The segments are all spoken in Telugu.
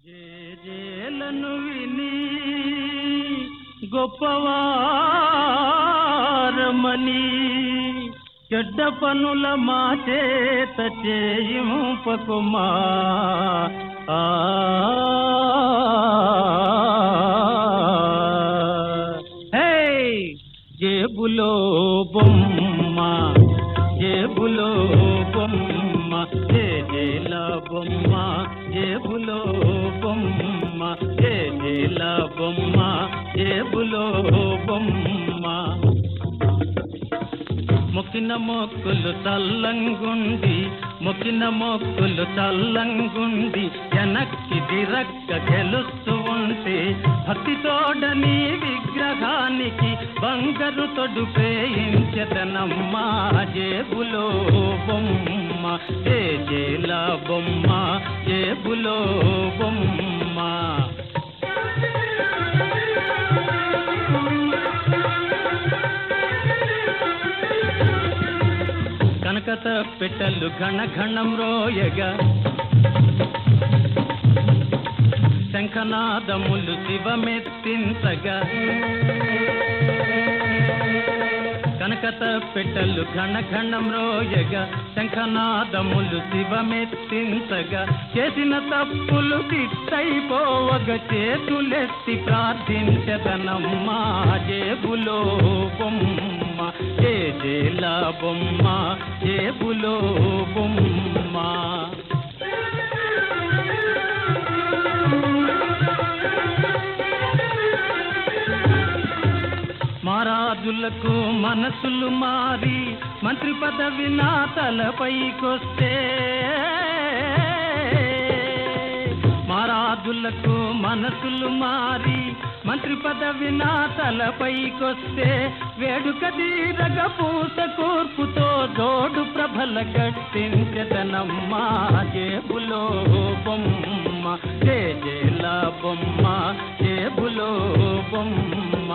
జేజేలను విని గొప్పవారమని చెడ్డ పనుల మా చేత చేయింపకుమా ఆ హే జేబులో బొమ్మ జేబులో బొమ్మ జేజేల బొమ్మ జేబులో బొమ్మ జేజేల బొమ్మ జేబులో బొమ్మ మొక్కిన మొక్కులు చల్లంగుండి మొక్కిన మొక్కులు చల్లంగుండి వెనక్కి దిరక్క గెలుస్తూ ఉంటే భక్తితోడని విగ్రహానికి బంగారు తొడుపేయించదనమ్మా జేబులో బొమ్మ ఏ జేల బొమ్మ జేబులో బొమ్మ కనకత పెట్టలు ఘన ఘనం రోయగా శంఖనాదములు శివమెత్తించగా కనకత పెట్టలు ఘన ఘనం రోయగా శంఖనాదములు శివమెత్తించగా చేసిన తప్పులు తిట్టయిపోవగ చేతులెత్తి ప్రార్థించదనమ్మా జేబులో బొమ్మ ఏ జేల బొమ్మ జేబులో బొమ్మ మారాజులకు మనసులు మారి మంత్రి పదవి నా తలపైకొస్తే మారాజులకు మనసులు మారి మంత్రి పదవి నా తలపైకొస్తే వేడుక తీరగ పూస కూర్పుతో జోడు ప్రభల కట్టించదనమ్మా జేబులో బొమ్మ జేజేల బొమ్మ జేబులో బొమ్మ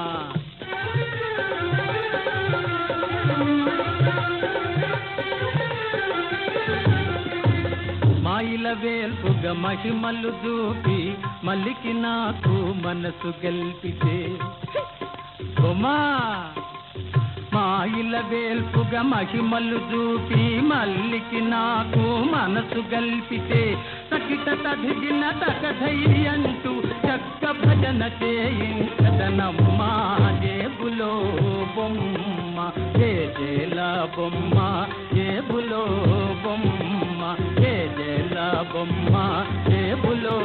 మాయిల వేల్పుగా మహిమలు దూపి మల్లికి నాకు మనసు గెల్పితే బొమ్మా మాయిల వేల్పుగా మహిమలు దూపి మల్లికి నాకు మనసు గల్పితే తకిట తదిగిన తకధై అంటూ చక్క భజన చేయించదనమ్మా జేబులో బొమ్మ ఏ జేల బొమ్మ జేబులో బొమ్మ ఏ జేల బొమ్మ జేబులో